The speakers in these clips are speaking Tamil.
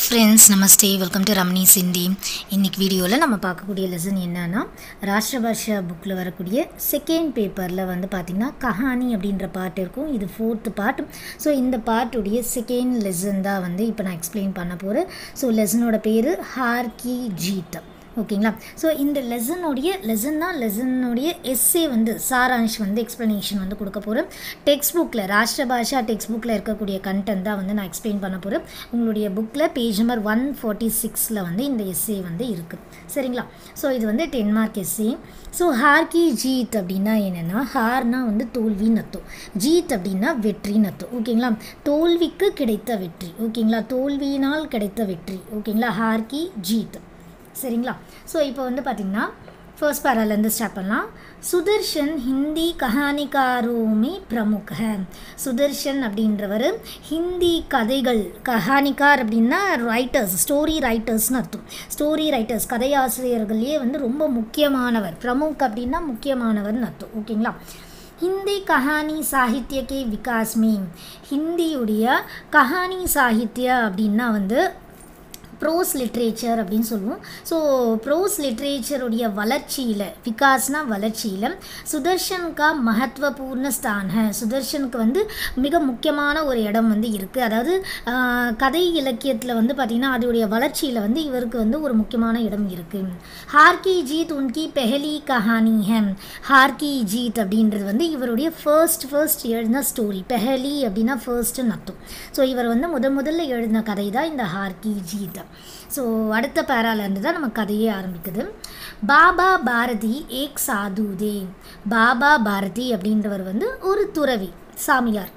friends namaste welcome to Ramni Sindhi இன்னைக்கு வீடியோவில் நம்ம பார்க்கக்கூடிய லெசன் என்னன்னா ராஷ்டிரபாஷா புக்கில் வரக்கூடிய செகண்ட் பேப்பரில் வந்து பார்த்திங்கன்னா கஹானி அப்படின்ற பார்ட் இருக்கும் இது ஃபோர்த்து பார்ட் ஸோ இந்த பார்ட்டுடைய செகண்ட் லெசன் தான் வந்து இப்போ நான் எக்ஸ்பிளைன் பண்ண போகிறேன் ஸோ லெசனோட பேர் ஹார்கி ஜீத் ஓகேங்களா ஸோ இந்த லெசனுடைய லெசன் தான் லெசனுடைய எஸ்ஸே வந்து சாராம்ஷ் வந்து எக்ஸ்ப்ளனேஷன் வந்து கொடுக்க போகிறேன் டெக்ஸ்ட் புக்கில் ராஷ்டிர பாஷா டெக்ஸ்ட் புக்கில் இருக்கக்கூடிய கண்டென்ட் தான் வந்து நான் எக்ஸ்பிளைன் பண்ண போகிறேன் உங்களுடைய புக்கில் பேஜ் நம்பர் ஒன் ஃபார்ட்டி சிக்ஸில் வந்து இந்த எஸ்ஸே வந்து இருக்குது சரிங்களா ஸோ இது வந்து ten mark essay so Haar ki Jeet அப்படின்னா என்னென்னா ஹார்னா வந்து தோல்வின்னு அர்த்தம் ஜீத் அப்படின்னா வெற்றின்னு அர்த்தம் ஓகேங்களா தோல்விக்கு கிடைத்த வெற்றி ஓகேங்களா தோல்வியினால் கிடைத்த வெற்றி ஓகேங்களா ஹார்கி ஜீத் சரிங்களா ஸோ இப்போ வந்து பார்த்திங்கன்னா ஃபர்ஸ்ட் பேராலேருந்து ஸ்டார்ட் பண்ணலாம் சுதர்ஷன் ஹிந்தி கஹானிகாரோமே பிரமுக சுதர்ஷன் அப்படின்றவர் ஹிந்தி கதைகள் கஹானிகார் அப்படின்னா ரைட்டர்ஸ் ஸ்டோரி ரைட்டர்ஸ்னு அர்த்தம் ஸ்டோரி ரைட்டர்ஸ் கதையாசிரியர்கள்லேயே வந்து ரொம்ப முக்கியமானவர் பிரமுக் அப்படின்னா முக்கியமானவர்னு அர்த்தம் ஓகேங்களா ஹிந்தி கஹானி சாகித்யக்கே விகாஸ் மீ ஹிந்தியுடைய கஹானி சாகித்ய அப்படின்னா வந்து ப்ரோஸ் லிட்ரேச்சர் அப்படின்னு சொல்லுவோம் ஸோ ப்ரோஸ் லிட்ரேச்சருடைய வளர்ச்சியில் விகாஸ்னா வளர்ச்சியில் சுதர்ஷன்கா மகத்துவபூர்ண ஸ்தான சுதர்ஷனுக்கு வந்து மிக முக்கியமான ஒரு இடம் வந்து இருக்குது அதாவது ஆஹ், கதை இலக்கியத்தில் வந்து பார்த்திங்கன்னா அதோடைய வளர்ச்சியில் வந்து இவருக்கு வந்து ஒரு முக்கியமான இடம் இருக்குது ஹார்கி ஜீத் உன்கி பெஹலி கஹானி ஹம் ஹார்கி ஜீத் அப்படின்றது வந்து இவருடைய ஃபர்ஸ்ட் ஃபர்ஸ்ட் எழுதின ஸ்டோரி பெஹலி அப்படின்னா ஃபர்ஸ்ட்டுன்னு அர்த்தம் ஸோ இவர் வந்து முத முதல்ல எழுதின கதை தான் இந்த ஹார்கி ஜீத் ஸோ அடுத்த பேராலேருந்து தான் நம்ம கதையே ஆரம்பிக்குது பாபா பாரதி ஏக் சாதுதே பாபா பாரதி அப்படின்றவர் வந்து ஒரு துறவி சாமியார்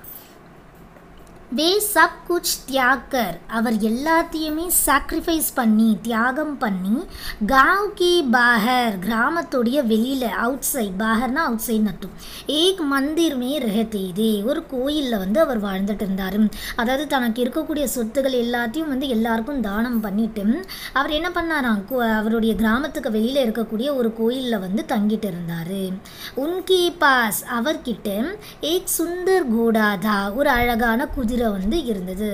வே சப் குச் தியாகர் அவர் எல்லாத்தையுமே சாக்ரிஃபைஸ் பண்ணி தியாகம் பண்ணி காவ் கி பாஹர் கிராமத்துடைய வெளியில் அவுட் சைட் பாஹர்னா அவுட் சைட் நட்டும் ஏக் மந்திர் மே ரஹத்தேதே ஒரு கோயிலில் வந்து அவர் வாழ்ந்துட்டு இருந்தார் அதாவது தனக்கு இருக்கக்கூடிய சொத்துகள் எல்லாத்தையும் வந்து எல்லாருக்கும் தானம் பண்ணிட்டு அவர் என்ன பண்ணாராம் கு- அவருடைய கிராமத்துக்கு வெளியில் இருக்கக்கூடிய ஒரு கோயிலில் வந்து தங்கிட்டு இருந்தார் உன்கி பாஸ் அவர்கிட்ட ஏக் சுந்தர் கோடாதா ஒரு அழகான குதிரை வந்து இருந்தது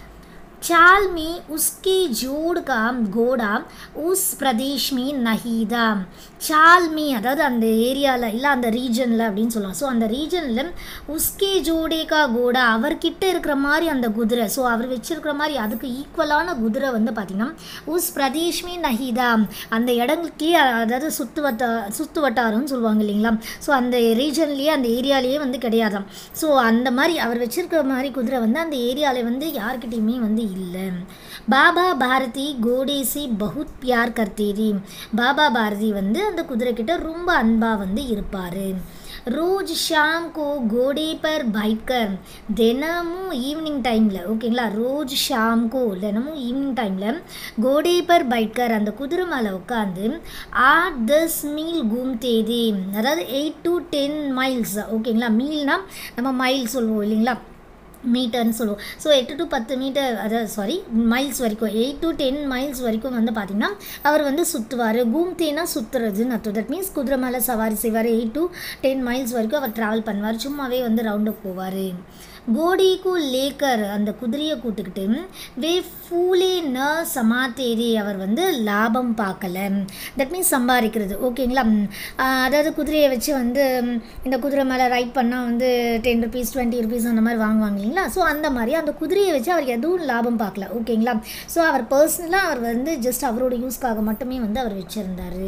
चाल में उसके जोड़ का घोड़ा उस प्रदेश में नहीं था சால் மீ அதாவது அந்த ஏரியாவில் இல்லை அந்த ரீஜனில் அப்படின்னு சொல்லலாம் ஸோ அந்த ரீஜனில் உஸ்கே ஜோடேகா கோடா அவர்கிட்ட இருக்கிற மாதிரி அந்த குதிரை ஸோ அவர் வச்சிருக்கிற மாதிரி அதுக்கு ஈக்குவலான குதிரை வந்து பார்த்திங்கன்னா உஸ் பிரதேஷ்மே நஹிதா அந்த இடங்களுக்கே அதாவது சுத்து வட்டா சுத்து வட்டாரம்னு சொல்லுவாங்க இல்லைங்களா ஸோ அந்த ரீஜன்லேயே அந்த ஏரியாலேயே வந்து கிடையாதாம் ஸோ அந்த மாதிரி அவர் வச்சிருக்கிற மாதிரி குதிரை வந்து அந்த ஏரியாவில் வந்து யார்கிட்டயுமே வந்து இல்லை பாபா பாரதி கோடேசி பகுத் பியார் கர்த்தேரி பாபா பாரதி வந்து அந்த குதிரை கிட்ட ரொம்ப அன்பாக வந்து இருப்பார் ரோஜ் ஷாம் கோ கோடே பர் பைக்கர் தினமும் ஈவினிங் டைமில் ஓகேங்களா ரோஜ் ஷாம் கோ தினமும் ஈவினிங் டைமில் கோடே பர் பைக்கர் அந்த குதிரை மேலே உட்காந்து ஆட் தஸ் மீல் கூம்தேதி அதாவது எயிட் டு டென் மைல்ஸ் ஓகேங்களா மீல்னா நம்ம மைல் சொல்லுவோம் இல்லைங்களா மீட்டர்னு சொல்லுவோம் ஸோ எட்டு டு பத்து மீட்டர் அதாவது சாரி மைல்ஸ் வரைக்கும் எயிட் டு டென் மைல்ஸ் வரைக்கும் வந்து பார்த்திங்கன்னா அவர் வந்து சுற்றுவார் கூம்தேனா சுற்றுறதுன்னு அர்த்தம் தட் மீன்ஸ் குதிரை மேலே சவாரி செய்வார் எயிட் டு டென் மைல்ஸ் வரைக்கும் அவர் ட்ராவல் பண்ணுவார் சும்மாவே வந்து ரவுண்டு போவார் கோடிக்கு லேக்கர் அந்த குதிரையை கூட்டுக்கிட்டு வே ஃபூலே ந சமாத்தேரி அவர் வந்து லாபம் பார்க்கல தட் மீன்ஸ் சம்பாதிக்கிறது ஓகேங்களா ம், ஆஹ் அதாவது குதிரையை வச்சு வந்து ம், இந்த குதிரை மேலே ரைட் பண்ணால் வந்து டென் ருபீஸ் டுவெண்ட்டி ருபீஸ் அந்த மாதிரி வாங்குவாங்க இல்லைங்களா ஸோ அந்த மாதிரி அந்த குதிரையை வச்சு அவர் எதுவும் லாபம் பார்க்கல ஓகேங்களா ஸோ அவர் பர்சனலாக அவர் வந்து ஜஸ்ட் அவரோட யூஸ்க்காக மட்டுமே வந்து அவர் வச்சுருந்தார்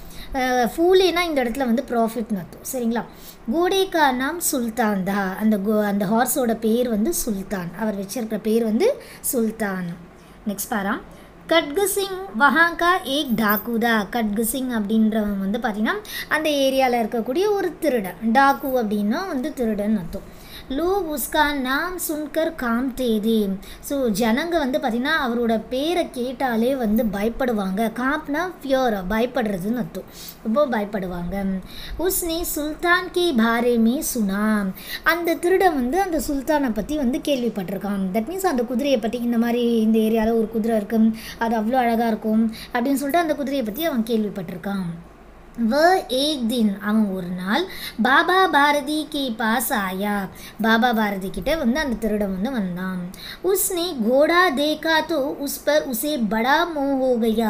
ஃபூலேனா இந்த இடத்துல வந்து ப்ராஃபிட்னு அர்த்தம் சரிங்களா கோடேக்கா நாம் சுல்தான் தா அந்த கோ அந்த ஹார்ஸோட பேர் வந்து சுல்தான் அவர் வச்சிருக்கிற பேர் வந்து சுல்தான் நெக்ஸ்ட் பாரா கட்கு சிங் வஹாங்கா ஏக் டாக்குதா கட்கு சிங் அப்படின்றவன் வந்து பார்த்திங்கன்னா அந்த ஏரியாவில் இருக்கக்கூடிய ஒரு திருடன் டாக்கு அப்படின்னா வந்து திருடன் அர்த்தம் லோக் உஸ்கா நாம் சுன்கர் காம் தேதி ஸோ ஜனங்க வந்து பார்த்திங்கன்னா அவரோட பேரை கேட்டாலே வந்து பயப்படுவாங்க காப்னா ஃபியோர் பயப்படுறதுன்னு அர்த்தம் ரொம்ப பயப்படுவாங்க உஸ்னே சுல்தான் கி பாரே மே சுனா அந்த திருடன் வந்து அந்த சுல்தானை பற்றி வந்து கேள்விப்பட்டிருக்கான் தட் மீன்ஸ் அந்த குதிரையை பற்றி இந்த மாதிரி இந்த ஏரியாவில் ஒரு குதிரை இருக்கும் அது அவ்வளோ அழகாக இருக்கும் அப்படின்னு சொல்லிட்டு அந்த குதிரையை பற்றி அவன் கேள்விப்பட்டிருக்கான் வ ஏக் தின் அவன் ஒரு நாள் பாபா பாரதி கே பாஸ் ஆயா பாபா பாரதி கிட்ட வந்து அந்த திருடன் வந்து வந்தான் உஸ்னே கோடா தேக்கா தோ உஸ் பர் உசே படா மோh ho gaya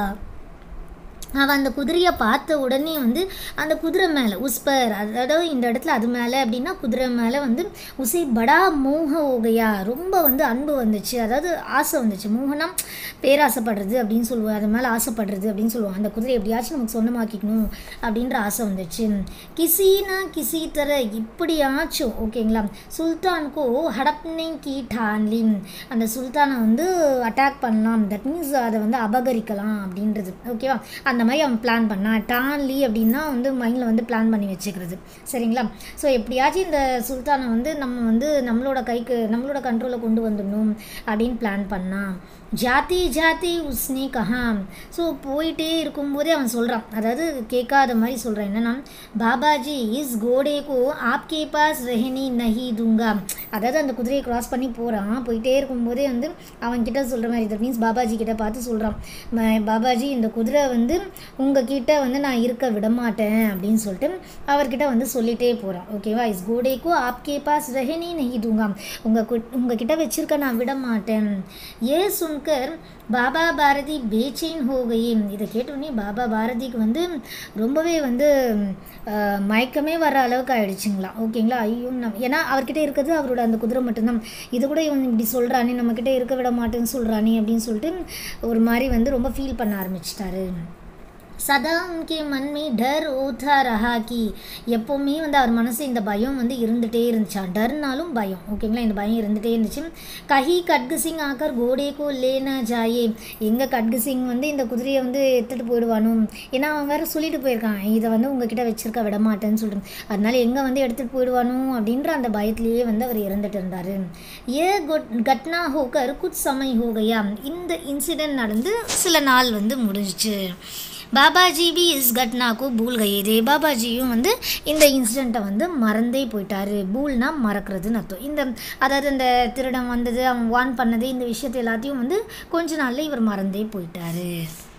அவன் அந்த குதிரையை பார்த்த உடனே வந்து அந்த குதிரை மேலே உஸ்பர் அதாவது இந்த இடத்துல அது மேலே அப்படின்னா குதிரை மேலே வந்து உசை படா மோக ஓகையா ரொம்ப வந்து அன்பு வந்துச்சு அதாவது ஆசை வந்துச்சு மோகனம் பேராசைப்படுறது அப்படின்னு சொல்லுவோம் அது மேலே ஆசைப்படுறது அப்படின்னு சொல்லுவோம் அந்த குதிரை எப்படியாச்சும் நமக்கு சொந்தமாக்கிக்கணும் அப்படின்ற ஆசை வந்துச்சு கிசினா கிசி தர இப்படியாச்சும் ஓகேங்களா சுல்தான்கோ ஹடப்னை கீ டான்லின் அந்த சுல்தானை வந்து அட்டாக் பண்ணலாம் தட் மீன்ஸ் அதை வந்து அபகரிக்கலாம் அப்படின்றது ஓகேவா அந்த மாதிரி அவன் பிளான் பண்ணான் டான்லி அப்படின்னா வந்து மைண்டில் வந்து பிளான் பண்ணி வச்சுக்கிறது சரிங்களா ஸோ எப்படியாச்சும் இந்த சுல்தானை வந்து நம்ம வந்து நம்மளோட கைக்கு நம்மளோட கண்ட்ரோலில் கொண்டு வந்துடணும் அப்படின்னு பிளான் பண்ணான் ஜாதி ஜாதி உஸ்னி கஹாம் ஸோ போயிட்டே இருக்கும்போதே அவன் சொல்கிறான் அதாவது கேட்காத மாதிரி சொல்கிறான் என்னன்னா பாபாஜி இஸ் கோடேக்கோ ஆப்கே பாஸ் ரெஹனி நஹி தூங்கா அதாவது அந்த குதிரையை கிராஸ் பண்ணி போகிறான் போயிட்டே இருக்கும்போதே வந்து அவன்கிட்ட சொல்கிற மாதிரி தட் மீன்ஸ் பாபாஜி கிட்ட பார்த்து சொல்கிறான் பாபாஜி இந்த குதிரை வந்து உங்ககிட்ட வந்து நான் இருக்க விட மாட்டேன் அப்படின்னு சொல்லிட்டு அவர்கிட்ட வந்து சொல்லிட்டே போகிறான் ஓகேவா இஸ் கோடேக்கோ ஆப்கே பாஸ் ரெஹனி நஹி தூங்கா உங்கள் உங்ககிட்ட வச்சிருக்க நான் விட மாட்டேன் ஏ சுன்கர் பாபா பாரதி பேச்சின் ஹோகையே இதை கேட்டோடனே பாபா பாரதிக்கு வந்து ரொம்பவே வந்து அஹ், மயக்கமே வர அளவுக்கு ஆயிடுச்சுங்களாம் ஓகேங்களா ஐயோ நம் ஏன்னா அவர்கிட்ட இருக்கிறது அவரோட அந்த குதிரை மட்டும்தான் இது கூட இவன் இப்படி சொல்கிறானே நம்மக்கிட்ட இருக்க விட மாட்டேன்னு சொல்கிறானே அப்படின்னு சொல்லிட்டு ஒரு மாதிரி வந்து ரொம்ப ஃபீல் பண்ண ஆரம்பிச்சிட்டாரு சதா உன்கே மன்மே டர் ஓத்தா ரஹா கி எப்போவுமே வந்து அவர் மனசு இந்த பயம் வந்து இருந்துகிட்டே இருந்துச்சான் டர்னாலும் பயம் ஓகேங்களா இந்த பயம் இருந்துகிட்டே இருந்துச்சு கஹி கட்கு சிங் ஆக்கர் கோடேக்கோ லேனா ஜாயே எங்கே கட்கு சிங் வந்து இந்த குதிரையை வந்து எடுத்துகிட்டு போயிடுவானோ ஏன்னா அவன் வேறு சொல்லிட்டு போயிருக்கான் இதை வந்து உங்ககிட்ட வச்சிருக்க விட மாட்டேன்னு சொல்லிட்டு அதனால எங்கே வந்து எடுத்துகிட்டு போயிடுவானோ அப்படின்ற அந்த பயத்திலேயே வந்து அவர் இறந்துட்டு இருந்தார் ஏ கொட் கட்னா ஹோக்கர் குச் சமய் ஹோகையா இந்த இன்சிடென்ட் நடந்து சில நாள் வந்து முடிஞ்சிச்சு பாபாஜி பி இஸ் கட்னாக்கு பூல் கயேதே பாபாஜியும் வந்து இந்த இன்சிடெண்ட்டை வந்து மறந்தே போயிட்டாரு பூல்னா மறக்கிறதுன்னு அர்த்தம் இந்த அதாவது இந்த திருடன் வந்தது அவன் வான் பண்ணது இந்த விஷயத்தை எல்லாத்தையும் வந்து கொஞ்ச நாள்ல இவர் மறந்தே போயிட்டாரு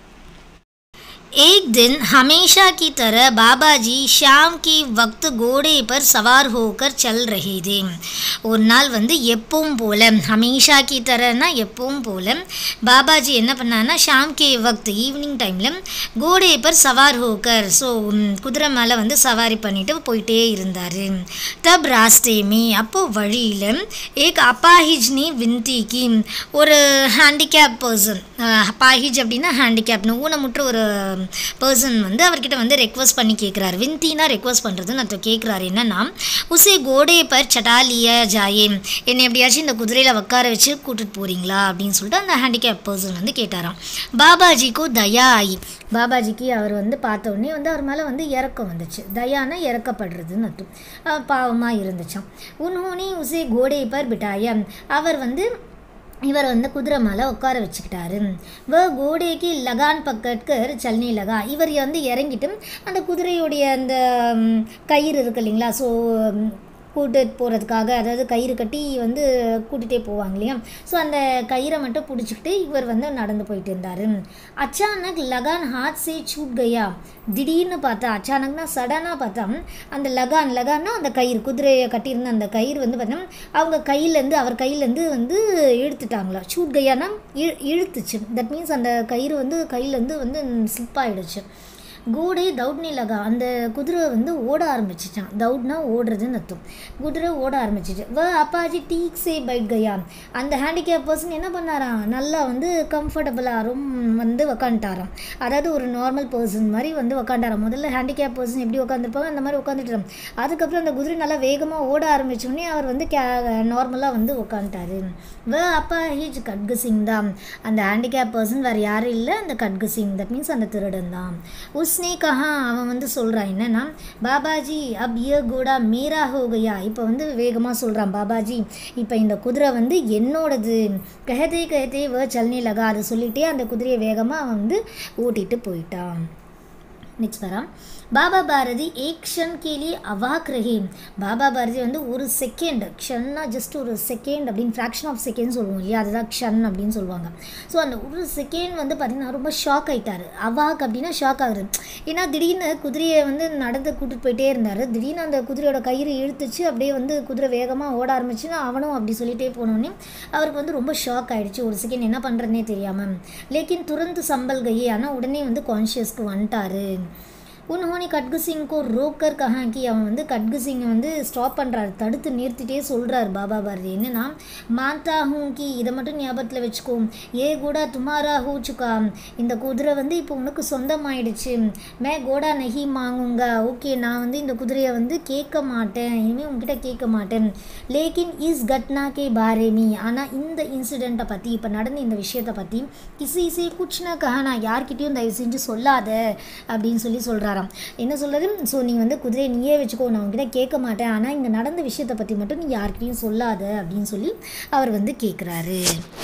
एक दिन हमेशा की तरह बाबा जी शाम की वक्त घोड़े पर सवार होकर चल रहे थे ஒரு நாள் வந்து எப்பவும் போல ஹமேஷா கி தரனா எப்பவும் போல பாபாஜி என்ன பண்ணான்னா ஷாம் கே வக்த் ஈவினிங் டைமில் கோடே பர் சவார் ஹோக்கர் ஸோ குதிரை மேலே வந்து சவாரி பண்ணிட்டு போயிட்டே இருந்தார் தப் ராஸ்தே மே அப்போ வழியில் ஏக் அப்பாஹிஜ்னி விந்திக்கு ஒரு ஹேண்டிகேப் பர்சன் அப்பாஹிஜ் அப்படின்னா ஹேண்டிகேப்னு ஊனமுற்ற ஒரு பர்சன் வந்து அவர்கிட்ட வந்து ரெக்வஸ்ட் பண்ணி கேட்குறாரு விந்தினா ரெக்வஸ்ட் பண்ணுறதுன்னு நான் கேட்குறாரு என்னன்னா உசே கோடே பர் சட்டாலிய ஜாயே என்னை எப்படியாச்சும் இந்த குதிரையில் உட்கார வச்சு கூட்டிட்டு போகிறீங்களா அப்படின்னு சொல்லிட்டு அந்த ஹேண்டிகேப் பர்சன் வந்து கேட்டாராம் பாபாஜிக்கு தயா ஆயி பாபாஜிக்கு அவர் வந்து பார்த்த உடனே வந்து அவர் மேலே வந்து இறக்கம் வந்துச்சு தயானா இறக்கப்படுறதுன்னு அர்த்தம் பாவமாக இருந்துச்சாம் உன்ஹோனி உசே கோடே பர் பிட்டாய அவர் வந்து இவர் வந்து குதிரை மேலே உட்கார வச்சுக்கிட்டாரு வ கோடேக்கு லகான் பக்கட்கர் சல்னி லகா இவர் வந்து இறங்கிட்டு அந்த குதிரையுடைய அந்த ம், கயிறு இருக்கு இல்லைங்களா ஸோ கூட்டிட்டு போகிறதுக்காக அதாவது கயிறு கட்டி வந்து கூட்டிகிட்டே போவாங்க இல்லையா ஸோ அந்த கயிறை மட்டும் பிடிச்சிக்கிட்டு இவர் வந்து நடந்து போயிட்டு இருந்தார் அச்சானக் லகான் ஹாத் சே சூட் கயா திடீர்னு பார்த்தா அச்சானக்னா சடனாக பார்த்தா அந்த லகான் லகான்னா அந்த கயிறு குதிரையை கட்டியிருந்த அந்த கயிறு வந்து பார்த்தீங்கன்னா அவங்க கையிலேருந்து அவர் கையிலேருந்து வந்து இழுத்துட்டாங்களா சூட் கையானா இழு இழுத்துச்சு தட் மீன்ஸ் அந்த கயிறு வந்து கையிலேருந்து வந்து ஸ்லிப் ஆகிடுச்சு கோடே தவுட்னி லகா அந்த குதிரை வந்து ஓட ஆரம்பிச்சிச்சான் தவுட்னா ஓடுறதுன்னு அர்த்தம் குதிரை ஓட ஆரம்பிச்சிச்சு வ அப்பாஜி டீக் சே பைட் கயா அந்த ஹேண்டிகேப் பர்சன் என்ன பண்ணாராம் நல்லா வந்து கம்ஃபர்டபுளாக ரொம்ப வந்து உக்காந்துட்டாராம் அதாவது ஒரு நார்மல் பர்சன் மாதிரி வந்து உக்காண்டாராம் முதல்ல ஹேண்டிகேப் பர்சன் எப்படி உட்காந்துருப்பாங்க அந்த மாதிரி உட்காந்துட்டாராம் அதுக்கப்புறம் அந்த குதிரை நல்லா வேகமாக ஓட ஆரம்பிச்சோடனே அவர் வந்து கே நார்மலாக வந்து உட்காந்துட்டாரு வ அப்பா ஹீஜ் கட்கு சிங் தான் அந்த ஹேண்டிகேப் பர்சன் வேறு யாரும் இல்லை அந்த கட்கு சிங் தட் மீன்ஸ் அந்த திருடன் தான் உஸ்னே கஹா அவன் வந்து சொல்கிறான் என்னன்னா பாபாஜி அப் ஏ கோடா மேரா ஹோ கயா இப்போ வந்து வேகமாக சொல்கிறான் பாபாஜி இப்போ இந்த குதிரை வந்து என்னோடது கஹதே கஹதே வ சல்னி லகா அதை சொல்லிட்டே அந்த குதிரையை வேகமாக அவன் வந்து ஓட்டிட்டு போயிட்டான் நெக்ஸ்ட் வரா பாபா பாரதி ஏக் க்ஷன் கேலி அவாக் ரஹே பாபா பாரதி வந்து ஒரு செகண்ட் க்ஷன்னா ஜஸ்ட் ஒரு செகண்ட் அப்படின்னு ஃப்ராக்ஷன் ஆஃப் செகண்ட் சொல்லுவோம் இல்லையா அதுதான் க்ஷன் அப்படின்னு சொல்லுவாங்க ஸோ அந்த ஒரு செகண்ட் வந்து பார்த்திங்கன்னா ரொம்ப ஷாக் ஆயிட்டாரு அவாக் அப்படின்னா ஷாக் ஆகுது ஏன்னா திடீர்னு குதிரையை வந்து நடந்து கூட்டிட்டு போயிட்டே இருந்தார் திடீர்னு அந்த குதிரையோட கயிறு இழுத்துச்சு அப்படியே வந்து குதிரை வேகமாக ஓட ஆரம்பிச்சுன்னா அவனும் அப்படி சொல்லிட்டே போனோடனே அவருக்கு வந்து ரொம்ப ஷாக் ஆயிடுச்சு ஒரு செகண்ட் என்ன பண்ணுறதுனே தெரியாமல் லேக்கின் துறந்து சம்பல் கையே ஆனால் உடனே வந்து கான்ஷியஸ்க்கு வந்துட்டாரு உன்ஹோனி கட்கு சிங்க்கோ ரோக்கர் கஹா கி அவன் வந்து கட்கு சிங்கை வந்து ஸ்டாப் பண்ணுறாரு தடுத்து நிறுத்திட்டே சொல்கிறார் பாபா பாரதி என்னன்னா மாத்தா ஹூம் கி இதை மட்டும் ஞாபகத்தில் வச்சுக்கோ ஏ கோடா துமாரா ஹூ சுக்கா இந்த குதிரை வந்து இப்போ உனக்கு சொந்தமாயிடுச்சு மே கோடா நஹி மாங்குங்க ஓகே நான் வந்து இந்த குதிரையை வந்து கேட்க மாட்டேன் இனிமேல் உங்ககிட்ட கேட்க மாட்டேன் லேக்கின் இஸ் கட்னா கே பாரே மீ ஆனால் இந்த இன்சிடெண்ட்டை பற்றி இப்போ நடந்த இந்த விஷயத்தை பற்றி கிசி இசை குச்சினா கஹனா யார்கிட்டயும் தயவு செஞ்சு சொல்லாத அப்படின்னு சொல்லி சொல்கிறாராம் என்ன சொல்கிறது ஸோ நீ வந்து குதிரையை நீயே வச்சுக்கோ நான் உங்ககிட்ட கேட்க மாட்டேன் ஆனால் இங்கே நடந்த விஷயத்தை பற்றி மட்டும் நீ யார்கிட்டயும் சொல்லாத அப்படின்னு சொல்லி அவர் வந்து கேட்குறாரு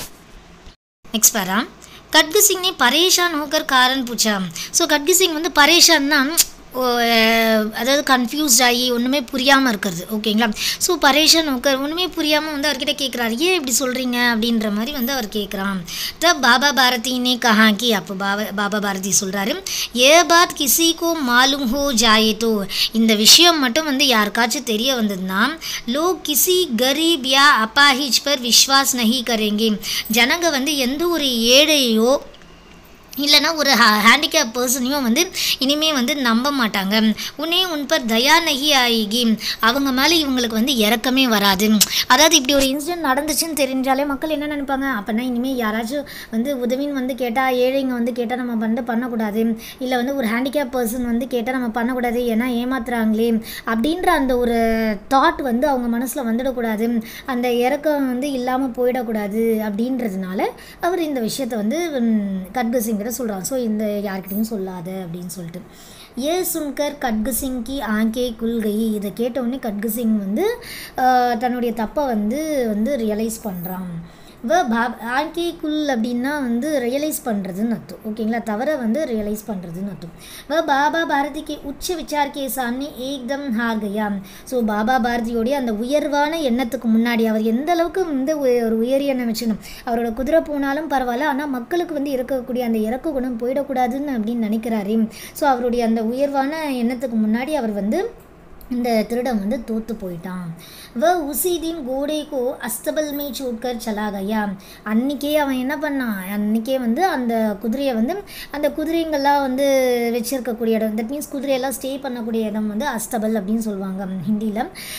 நெக்ஸ்ட் பாரா கட்கு சிங் ने परेशान होकर कारण पूछा ஸோ கட்கு சிங் வந்து பரேஷான்னா ஓ, அஹ், அதாவது கன்ஃபியூஸ்ட் ஆகி ஒன்றுமே புரியாமல் இருக்கிறது ஓகேங்களா ஸோ பரேஷன் உட்கார் ஒன்றுமே புரியாமல் வந்து அவர்கிட்ட கேட்குறாரு ஏன் இப்படி சொல்கிறீங்க அப்படின்ற மாதிரி வந்து அவர் கேட்குறான் த பாபா பாரதினே கஹா கி அப்போ பாபா பாபா பாரதி சொல்கிறாரு ஏ பாத் கிசிக்கோ மாலும் ஹோ ஜாயே தோ இந்த விஷயம் மட்டும் வந்து யாருக்காச்சும் தெரிய வந்ததுன்னா லோக் கிசி கரீப் யா அப்பாஹிஜ் பர் விஸ்வாஸ் நஹி கரேங்கே ஜனங்க வந்து எந்த ஒரு ஏழையோ இல்லைனா ஒரு ஹேண்டிகேப் பர்சனையும் வந்து இனிமே வந்து நம்ப மாட்டாங்க உன்னே உன் பர் தயா நகி ஆகி அவங்க மேலே இவங்களுக்கு வந்து இறக்கமே வராது அதாவது இப்படி ஒரு இன்சிடென்ட் நடந்துச்சுன்னு தெரிஞ்சாலே மக்கள் என்ன நினைப்பாங்க அப்படின்னா இனிமேல் யாராச்சும் வந்து உதவின்னு வந்து கேட்டால் ஏழைங்க வந்து கேட்டால் நம்ம வந்து பண்ணக்கூடாது இல்லை வந்து ஒரு ஹேண்டிகேப் பர்சன் வந்து கேட்டால் நம்ம பண்ணக்கூடாது ஏன்னா ஏமாத்துறாங்களே அப்படின்ற அந்த ஒரு தாட் வந்து அவங்க மனசில் வந்துடக்கூடாது அந்த இறக்கம் வந்து இல்லாமல் போயிடக்கூடாது அப்படின்றதுனால அவர் இந்த விஷயத்தை வந்து கட்கு சிங்கிட்ட சொல்கிறான் ஸோ இந்த யார்கிட்டையும் சொல்லாத அப்படின்னு சொல்லிட்டு ஏ சுன்கர் கட்கு சிங் கி ஆங்கே குல்கை இதை கேட்ட உடனே கட்கு சிங் வந்து ஆஹ், தன்னுடைய தப்பை வந்து வந்து ரியலைஸ் பண்ணுறான் வ பா ஆங்கே குல் அப்படின்னா வந்து ரியலைஸ் பண்ணுறதுன்னு அர்த்தம் ஓகேங்களா தவற வந்து ரியலைஸ் பண்ணுறதுன்னு அர்த்தம் வ பாபா பாரதிக்கு உச்ச விசார் கே சாமி ஏக்தம் ஹார் கயா ஸோ பாபா பாரதியோடைய அந்த உயர்வான எண்ணத்துக்கு முன்னாடி அவர் எந்த அளவுக்கு வந்து உய- ஒரு உயரிய எண்ணம் வச்சுக்கணும் அவரோட குதிரை போனாலும் பரவாயில்ல ஆனால் மக்களுக்கு வந்து இருக்கக்கூடிய அந்த இறக்க குணம் போயிடக்கூடாதுன்னு அப்படின்னு நினைக்கிறாரு ஸோ அவருடைய அந்த உயர்வான எண்ணத்துக்கு முன்னாடி அவர் வந்து இந்த திருடன் வந்து தோத்து போயிட்டான் வ உசி தின் கோடைக்கோ அஸ்தபல் மே சூட்கர் சலா கயா அன்னைக்கே அவன் என்ன பண்ணான் அன்னைக்கே வந்து அந்த குதிரையை வந்து அந்த குதிரைங்கள்லாம் வந்து வச்சிருக்கக்கூடிய இடம் தட் மீன்ஸ் குதிரையெல்லாம் ஸ்டே பண்ணக்கூடிய இடம் வந்து அஸ்தபல் அப்படின்னு சொல்லுவாங்க ஹிந்தியில்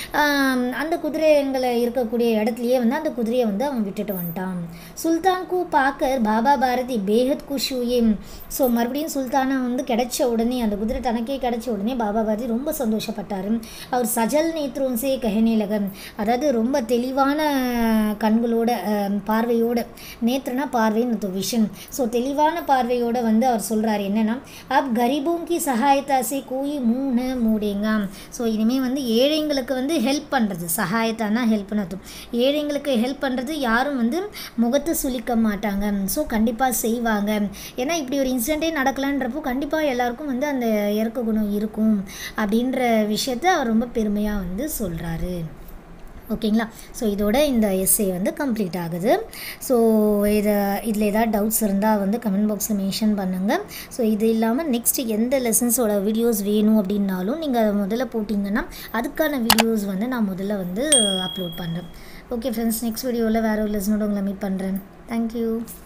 அந்த குதிரைங்களை இருக்கக்கூடிய இடத்துலையே வந்து அந்த குதிரையை வந்து அவன் விட்டுட்டு வந்துட்டான் சுல்தான்கு பார்க்க பாபா பாரதி பேஹத் குஷுயே ஸோ மறுபடியும் சுல்தானை வந்து கிடைச்ச உடனே அந்த குதிரை தனக்கே கிடைச்ச உடனே பாபா பாரதி ரொம்ப சந்தோஷப்பட்டார் அவர் சஜல் நேத்ரோன்சே கஹனேலகம் அதாவது ரொம்ப தெளிவான கண்களோட அஹ், பார்வையோட நேத்ரனா பார்வைன்னு விஷன் ஸோ தெளிவான பார்வையோட வந்து அவர் சொல்கிறார் என்னன்னா அப் கரிபோம் கி சகாயத்தா சே கோயி மூணு மூடேங்க ஸோ இனிமேல் வந்து ஏழைங்களுக்கு வந்து ஹெல்ப் பண்ணுறது சகாயத்தானா ஹெல்ப்னு அர்த்தம் ஏழைங்களுக்கு ஹெல்ப் பண்ணுறது யாரும் வந்து முகத்தை சுளிக்க மாட்டாங்க ஸோ கண்டிப்பாக செய்வாங்க ஏன்னா இப்படி ஒரு இன்சிடெண்ட்டே நடக்கலான்றப்போ கண்டிப்பாக எல்லாருக்கும் வந்து அந்த இறக்க குணம் இருக்கும் அப்படின்ற விஷயத்த அவர் ரொம்ப பெருமையாக வந்து சொல்கிறாரு ஓகேங்களா ஸோ இதோட இந்த எஸ்ஏ வந்து கம்ப்ளீட் ஆகுது ஸோ இதை இதில் ஏதாவது டவுட்ஸ் இருந்தால் வந்து கமெண்ட் பாக்ஸில் மென்ஷன் பண்ணுங்கள் ஸோ இது இல்லாமல் நெக்ஸ்ட் எந்த லெசன்ஸோட வீடியோஸ் வேணும் அப்படின்னாலும் நீங்கள் அதை முதல்ல போட்டிங்கன்னா அதுக்கான வீடியோஸ் வந்து நான் முதல்ல வந்து அப்லோட் பண்ணுறேன் ஓகே ஃப்ரெண்ட்ஸ் நெக்ஸ்ட் வீடியோவில் வேறு ஒரு லெசனோட உங்களை மீட் பண்ணுறேன் தேங்க்யூ